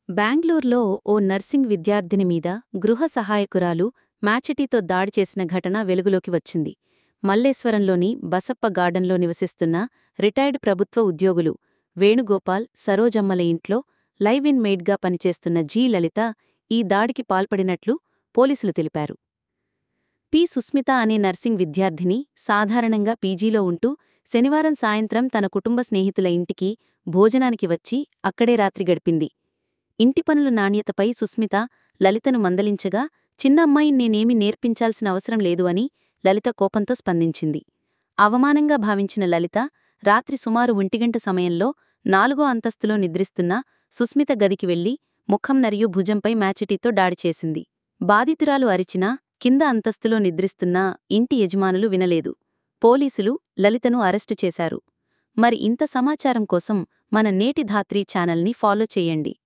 బెంగళూరులో ఓ నర్సింగ్ విద్యార్థిని మీద గృహ సహాయకురాలు మ్యాచటీతో దాడి చేసిన ఘటన వెలుగులోకి వచ్చింది మల్లేశ్వరంలోని బసప్ప గార్డెన్లో నివసిస్తున్న రిటైర్డ్ ప్రభుత్వ ఉద్యోగులు వేణుగోపాల్ సరోజమ్మల ఇంట్లో లైవ్ ఇన్ మెయిడ్గా పనిచేస్తున్న జీ లలిత ఈ దాడికి పాల్పడినట్లు పోలీసులు తెలిపారు పి సుస్మిత అనే నర్సింగ్ విద్యార్థిని సాధారణంగా పీజీలో ఉంటూ శనివారం సాయంత్రం తన కుటుంబ స్నేహితుల ఇంటికి భోజనానికి వచ్చి అక్కడే రాత్రి గడిపింది ఇంటి పనుల నాణ్యతపై సుస్మిత లలితను మందలించగా చిన్న అమ్మాయి నేనేమీ నేర్పించాల్సిన అవసరం లేదు అని లలిత కోపంతో స్పందించింది అవమానంగా భావించిన లలిత రాత్రి సుమారు ఒంటిగంట సమయంలో నాలుగో అంతస్తులో నిద్రిస్తున్న సుస్మిత గదికి వెళ్లి ముఖం మరియు భుజంపై మ్యాచటీతో దాడి చేసింది బాధితురాలు అరిచినా కింద అంతస్తులో నిద్రిస్తున్న ఇంటి యజమానులు వినలేదు పోలీసులు లలితను అరెస్టు చేశారు మరి ఇంత సమాచారం కోసం మన నేటి ధాత్రి ఛానల్ని ఫాలో చేయండి